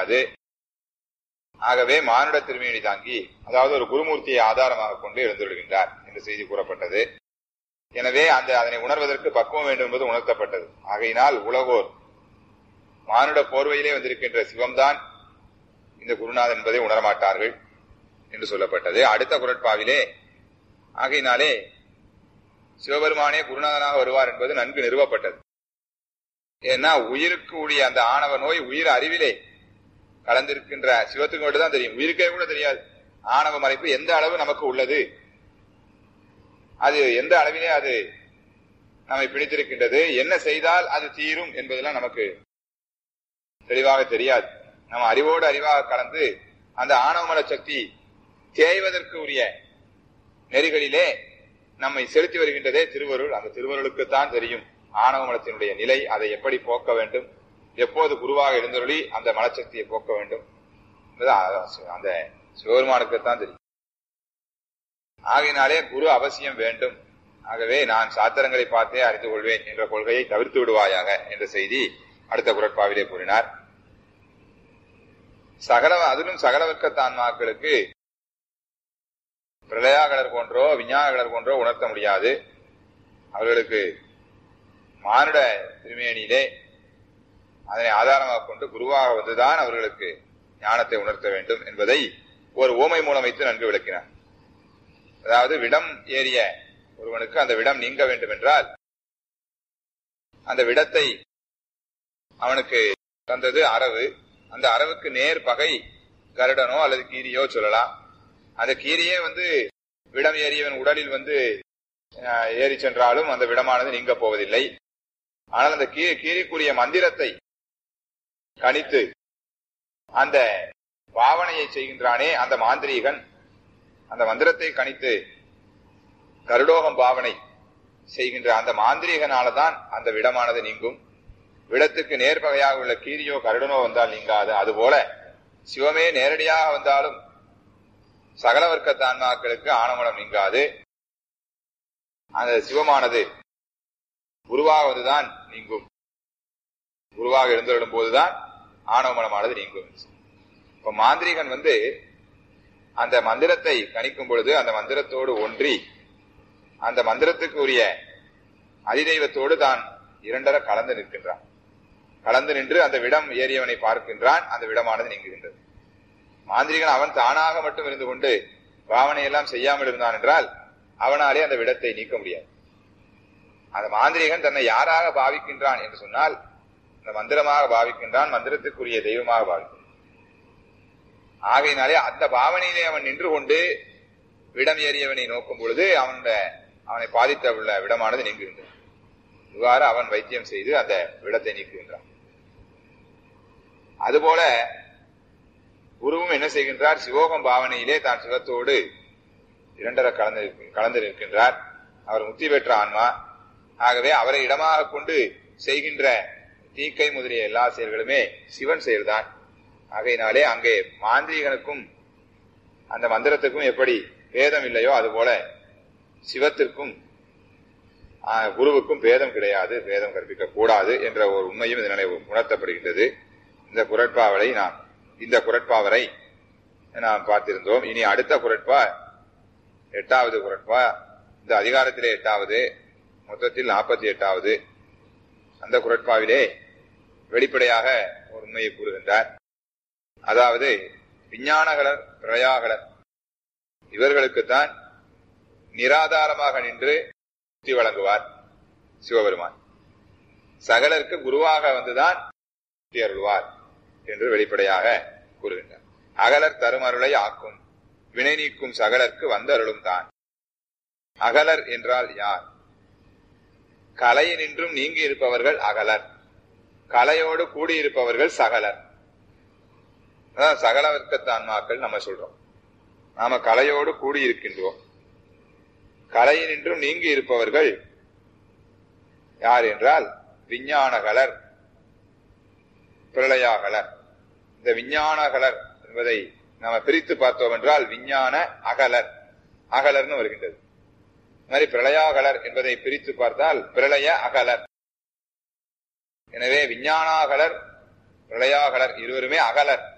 முடியாது ஆகவே மானுட திருமேனி தாங்கி அதாவது ஒரு குருமூர்த்தியை ஆதாரமாக கொண்டு எழுந்துள்கின்றார் என்று செய்தி கூறப்பட்டது எனவே அந்த அதனை உணர்வதற்கு பக்குவம் வேண்டும் என்பது உணர்த்தப்பட்டது ஆகையினால் உலகோர் மானுட போர்வையிலே வந்திருக்கின்ற சிவம்தான் இந்த குருநாதன் என்பதை உணரமாட்டார்கள் என்று சொல்லப்பட்டது அடுத்த குரட்பாவிலே ஆகையினாலே சிவபெருமானே குருநாதனாக வருவார் என்பது நன்கு நிறுவப்பட்டது ஏன்னா உயிருக்கு உடைய அந்த ஆணவ நோய் உயிர் அறிவிலே கலந்திருக்கின்ற சிவத்துக்கு மட்டும் தான் தெரியும் உயிருக்கே கூட தெரியாது ஆணவ மறைப்பு எந்த அளவு நமக்கு உள்ளது அது எந்த அளவிலே அது நம்மை பிடித்திருக்கின்றது என்ன செய்தால் அது தீரும் என்பதெல்லாம் நமக்கு தெளிவாக தெரியாது நம்ம அறிவோடு அறிவாக கலந்து அந்த ஆணவமல சக்தி தேய்வதற்கு உரிய நெறிகளிலே நம்மை செலுத்தி வருகின்றதே திருவருள் அந்த திருவருளுக்குத்தான் தெரியும் ஆணவ மலத்தினுடைய நிலை அதை எப்படி போக்க வேண்டும் எப்போது குருவாக எழுந்தருளி அந்த மலச்சக்தியை போக்க வேண்டும் என்பது அந்த சிவபெருமானுக்குத்தான் தெரியும் ஆகையினாலே குரு அவசியம் வேண்டும் ஆகவே நான் சாத்திரங்களை பார்த்தே அறிந்து கொள்வேன் என்ற கொள்கையை தவிர்த்து விடுவாயாக என்ற செய்தி அடுத்த குரட்பாவிலே கூறினார் சகல அதிலும் சகலவர்க்கத்தான்மாக்களுக்கு பிரளயாகலர் போன்றோ விஞ்ஞானகலர் போன்றோ உணர்த்த முடியாது அவர்களுக்கு மானுட திருமேனியிலே அதனை ஆதாரமாக கொண்டு குருவாக வந்துதான் அவர்களுக்கு ஞானத்தை உணர்த்த வேண்டும் என்பதை ஒரு ஓமை மூலம் வைத்து நன்கு விளக்கினார் அதாவது விடம் ஏறிய ஒருவனுக்கு அந்த விடம் நீங்க வேண்டும் என்றால் அந்த விடத்தை அவனுக்கு தந்தது அரவு அந்த அரவுக்கு நேர் பகை கருடனோ அல்லது கீரியோ சொல்லலாம் அந்த கீரியே வந்து விடம் ஏறியவன் உடலில் வந்து ஏறி சென்றாலும் அந்த விடமானது நீங்க போவதில்லை ஆனால் அந்த கீ கீரிக்குரிய மந்திரத்தை கணித்து அந்த பாவனையை செய்கின்றானே அந்த மாந்திரீகன் அந்த மந்திரத்தை கணித்து கருடோகம் பாவனை செய்கின்ற அந்த மாந்திரீகனாலதான் அந்த விடமானது நீங்கும் விடத்துக்கு நேர்பகையாக உள்ள கீரியோ கருடனோ வந்தால் நீங்காது அதுபோல சிவமே நேரடியாக வந்தாலும் சகல வர்க்க ஆன்மாக்களுக்கு ஆணவனம் நீங்காது அந்த சிவமானது குருவாக வந்துதான் நீங்கும் குருவாக எழுந்தருளும் போதுதான் ஆணவமனமானது நீங்கும் இப்ப மாந்திரிகன் வந்து அந்த மந்திரத்தை கணிக்கும் பொழுது அந்த மந்திரத்தோடு ஒன்றி அந்த மந்திரத்துக்கு உரிய அதிதெய்வத்தோடு தான் இரண்டர கலந்து நிற்கின்றான் கலந்து நின்று அந்த விடம் ஏறியவனை பார்க்கின்றான் அந்த விடமானது நீங்குகின்றது மாந்திரிகன் அவன் தானாக மட்டும் இருந்து கொண்டு பாவனை எல்லாம் செய்யாமல் இருந்தான் என்றால் அவனாலே அந்த விடத்தை நீக்க முடியாது அந்த மாந்திரிகன் தன்னை யாராக பாவிக்கின்றான் என்று சொன்னால் அந்த மந்திரமாக பாவிக்கின்றான் மந்திரத்துக்குரிய தெய்வமாக பாவிக்கின்றான் ஆகையினாலே அந்த பாவனையிலே அவன் நின்று கொண்டு விடம் ஏறியவனை நோக்கும் பொழுது அவனுடைய அவனை பாதித்த உள்ள விடமானது நீங்குகின்றது இவ்வாறு அவன் வைத்தியம் செய்து அந்த விடத்தை நீக்குகின்றான் அதுபோல குருவும் என்ன செய்கின்றார் சிவோகம் பாவனையிலே தான் சிவத்தோடு இரண்டர கலந்து கலந்து நிற்கின்றார் அவர் முக்தி பெற்ற ஆன்மா ஆகவே அவரை இடமாக கொண்டு செய்கின்ற தீக்கை முதலிய எல்லா செயல்களுமே சிவன் செயல்தான் ஆகையினாலே அங்கே மாந்திரிகனுக்கும் அந்த மந்திரத்துக்கும் எப்படி பேதம் இல்லையோ அதுபோல சிவத்திற்கும் குருவுக்கும் பேதம் கிடையாது பேதம் கற்பிக்க கூடாது என்ற ஒரு உண்மையும் இதனாலே உணர்த்தப்படுகின்றது இந்த குரட்பாவலை நாம் இந்த குரட்பாவரை நாம் பார்த்திருந்தோம் இனி அடுத்த குரட்பா எட்டாவது குரட்பா இந்த அதிகாரத்திலே எட்டாவது மொத்தத்தில் நாற்பத்தி எட்டாவது அந்த குரட்பாவிலே வெளிப்படையாக ஒரு உண்மையை கூறுகின்றார் அதாவது விஞ்ஞானகலர் பிரயாகலர் இவர்களுக்குத்தான் நிராதாரமாக நின்று முக்தி வழங்குவார் சிவபெருமான் சகலருக்கு குருவாக வந்துதான் முக்தி அருள்வார் என்று வெளிப்படையாக கூறுகின்றார் அகலர் தருமருளை ஆக்கும் வினை நீக்கும் சகலருக்கு வந்தருளும் தான் அகலர் என்றால் யார் கலையினின்றும் நீங்கி இருப்பவர்கள் அகலர் கலையோடு கூடியிருப்பவர்கள் சகலர் அதான் சகல வர்க்கத்தான்மாக்கள் நம்ம சொல்றோம் நாம கலையோடு கூடியிருக்கின்றோம் கலையினின்றும் நீங்கி இருப்பவர்கள் யார் என்றால் விஞ்ஞானகலர் பிரளயாகலர் இந்த விஞ்ஞானகலர் என்பதை நாம பிரித்து பார்த்தோம் என்றால் விஞ்ஞான அகலர் அகலர்னு வருகின்றது மாதிரி பிரளயாகலர் என்பதை பிரித்து பார்த்தால் பிரளய அகலர் எனவே விஞ்ஞானாகலர் பிரளயாகலர் இருவருமே அகலர்